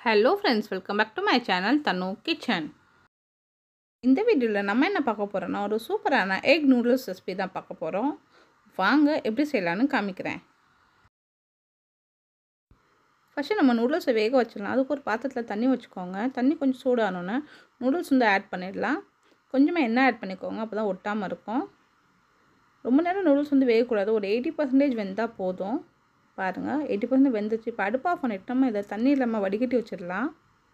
hello friends welcome back to my channel Tanu kitchen இந்த வீடியோவில் நம்ம என்ன பார்க்க போகிறோன்னா ஒரு சூப்பரான எக் நூடுல்ஸ் ரெசிபி தான் பார்க்க போகிறோம் வாங்க எப்படி செய்யலான்னு காமிக்கிறேன் ஃபஸ்ட்டு நம்ம நூடுல்ஸை வேக வச்சிடலாம் அதுக்கு ஒரு பாத்திரத்தில் தண்ணி வச்சுக்கோங்க தண்ணி கொஞ்சம் சூடானோன்னே நூடுல்ஸ் வந்து ஆட் பண்ணிடலாம் கொஞ்சமாக எண்ணெய் ஆட் பண்ணிக்கோங்க அப்போ தான் ஒட்டாமல் இருக்கும் ரொம்ப நேரம் நூடுல்ஸ் வந்து வேகக்கூடாது ஒரு எயிட்டி பர்சன்டேஜ் வெந்தால் போதும் பாருங்கள் எயிட்டி பர்சன்ட் வெந்துச்சு இப்போ அடுப்பு ஆஃப் பண்ணிட்டு நம்ம இதை தண்ணி இல்லாமல் வடிகட்டி வச்சிடலாம்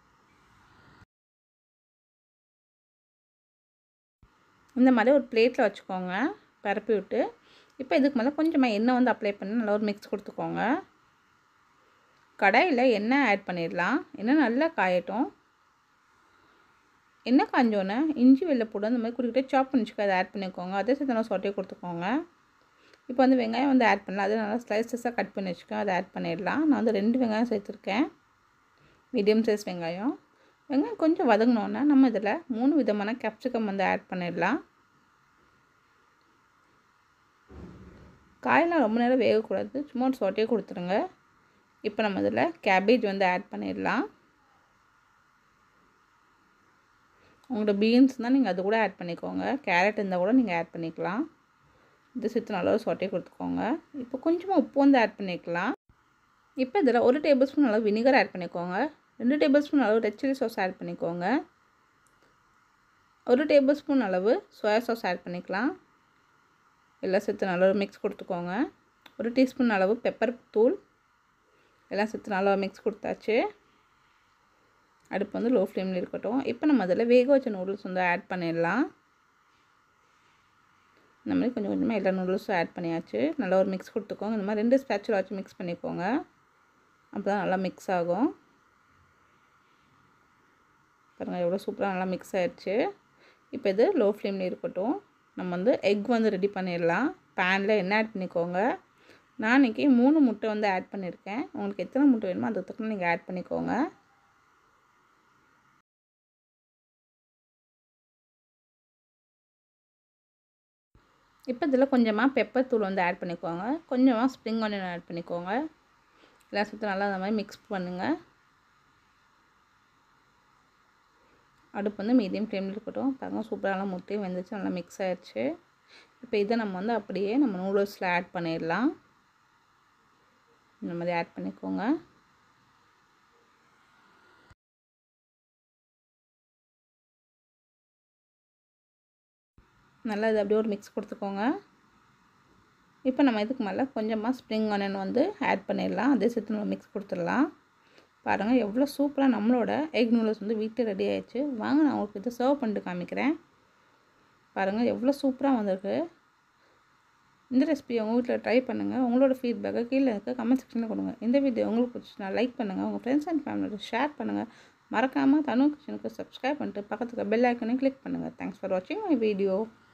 இந்த மாதிரி ஒரு பிளேட்டில் வச்சுக்கோங்க பரப்பி விட்டு இப்போ இதுக்கு மேலே கொஞ்சமாக எண்ணெய் வந்து அப்ளை பண்ணி நல்லா ஒரு மிக்ஸ் கொடுத்துக்கோங்க கடாயில் எண்ணெய் ஆட் பண்ணிடலாம் எண்ணெய் நல்லா காயட்டும் எண்ணெய் காஞ்சோன்னே இஞ்சி வெள்ளைப்பூடு அந்த மாதிரி குறுக்கிட்டே சாப் பண்ணிச்சுக்க அதை ஆட் பண்ணிக்கோங்க அதே சேர்த்து சொட்டையை கொடுத்துக்கோங்க இப்போ வந்து வெங்காயம் வந்து ஆட் பண்ணலாம் அது நல்லா ஸ்லைசஸாக கட் பண்ணி வச்சுக்கோங்க அதை ஆட் பண்ணிடலாம் நான் வந்து ரெண்டு வெங்காயம் சேர்த்துருக்கேன் மீடியம் சைஸ் வெங்காயம் வெங்காயம் கொஞ்சம் வதங்கினோன்னே நம்ம இதில் மூணு விதமான கேப்சிகம் வந்து ஆட் பண்ணிடலாம் காயெல்லாம் ரொம்ப நேரம் வேகக்கூடாது சும்மா ஒரு சொட்டையே கொடுத்துருங்க இப்போ நம்ம இதில் கேபேஜ் வந்து ஆட் பண்ணிடலாம் உங்களோட பீன்ஸ் தான் நீங்கள் அது கூட ஆட் பண்ணிக்கோங்க கேரட் இருந்தால் கூட நீங்கள் ஆட் பண்ணிக்கலாம் இது சேர்த்து நல்லா ஒரு சொட்டையை கொடுத்துக்கோங்க இப்போ கொஞ்சமாக உப்பு வந்து ஆட் பண்ணிக்கலாம் இப்போ இதில் ஒரு டேபிள் ஸ்பூன் அளவு வினிகர் ஆட் பண்ணிக்கோங்க ரெண்டு டேபிள் ஸ்பூன் அளவு ரெட் சில்லி சாஸ் ஆட் பண்ணிக்கோங்க ஒரு டேபிள் ஸ்பூன் அளவு சோயா சாஸ் ஆட் பண்ணிக்கலாம் எல்லாம் சேர்த்து நல்லா ஒரு மிக்ஸ் கொடுத்துக்கோங்க ஒரு டீஸ்பூன் அளவு பெப்பர் தூள் எல்லாம் சேர்த்து நல்லா மிக்ஸ் கொடுத்தாச்சு அடுப்பு வந்து லோ ஃப்ளேமில் இருக்கட்டும் இப்போ நம்ம அதில் வேக வச்ச நூடுல்ஸ் வந்து ஆட் பண்ணிடலாம் இந்த மாதிரி கொஞ்சம் கொஞ்சமாக எல்லா நூடுல்ஸும் ஆட் பண்ணியாச்சு நல்லா ஒரு மிக்ஸ் கொடுத்துக்கோங்க இந்த மாதிரி ரெண்டு ஸ்பேச்சுல வச்சு மிக்ஸ் பண்ணிக்கோங்க அப்போ தான் நல்லா மிக்ஸ் ஆகும் பாருங்கள் எவ்வளோ சூப்பராக நல்லா மிக்ஸ் ஆகிடுச்சு இப்போ இது லோ ஃப்ளேமில் இருக்கட்டும் நம்ம வந்து எக் வந்து ரெடி பண்ணிடலாம் பேனில் எண்ணெய் ஆட் பண்ணிக்கோங்க நான் இன்றைக்கி மூணு முட்டை வந்து ஆட் பண்ணியிருக்கேன் உங்களுக்கு எத்தனை முட்டை வேணுமோ அதுக்கு தக்கன நீங்கள் ஆட் பண்ணிக்கோங்க இப்போ இதில் கொஞ்சமாக பெப்பர் தூள் வந்து ஆட் பண்ணிக்கோங்க கொஞ்சமாக ஸ்ப்ரிங் ஆனியன் ஆட் பண்ணிக்கோங்க எல்லாம் சுற்றி நல்லா அந்த மாதிரி மிக்ஸ் பண்ணுங்கள் அடுப்பு வந்து மீடியம் ஃப்ளேமில் இருக்கட்டும் பாருங்கள் சூப்பரான முட்டையும் வெந்துச்சு நல்லா மிக்ஸ் ஆகிடுச்சு இப்போ இதை நம்ம வந்து அப்படியே நம்ம நூடுல்ஸில் ஆட் பண்ணிடலாம் இந்த மாதிரி ஆட் பண்ணிக்கோங்க நல்லா இது அப்படியே ஒரு மிக்ஸ் கொடுத்துக்கோங்க இப்போ நம்ம இதுக்கு மேலே கொஞ்சமாக ஸ்ப்ரிங் ஆனியன் வந்து ஆட் பண்ணிடலாம் அதே சேர்த்து நம்ம மிக்ஸ் கொடுத்துடலாம் பாருங்கள் எவ்வளோ சூப்பராக நம்மளோட எக் நூடுல்ஸ் வந்து வீட்டில் ரெடி ஆயிடுச்சு வாங்க நான் உங்களுக்கு இதை சர்வ் பண்ணிட்டு காமிக்கிறேன் பாருங்கள் எவ்வளோ சூப்பராக வந்திருக்கு இந்த ரெசிபி உங்கள் வீட்டில் ட்ரை பண்ணுங்கள் உங்களோட ஃபீட்பேக்கை கீழே இருக்க கமெண்ட் செக்ஷனில் கொடுங்க இந்த வீடியோ உங்களுக்கு பிடிச்சினா லைக் பண்ணுங்கள் உங்கள் ஃப்ரெண்ட்ஸ் அண்ட் ஃபேமிலியோட ஷேர் பண்ணுங்கள் மறக்காமல் தனு கிச்சனுக்கு சப்ஸ்கிரைப் பண்ணிட்டு பக்கத்துக்கு பெல் ஐக்கனையும் கிளிக் பண்ணுங்கள் தேங்க்ஸ் ஃபார் வாட்சிங் மை வீடியோ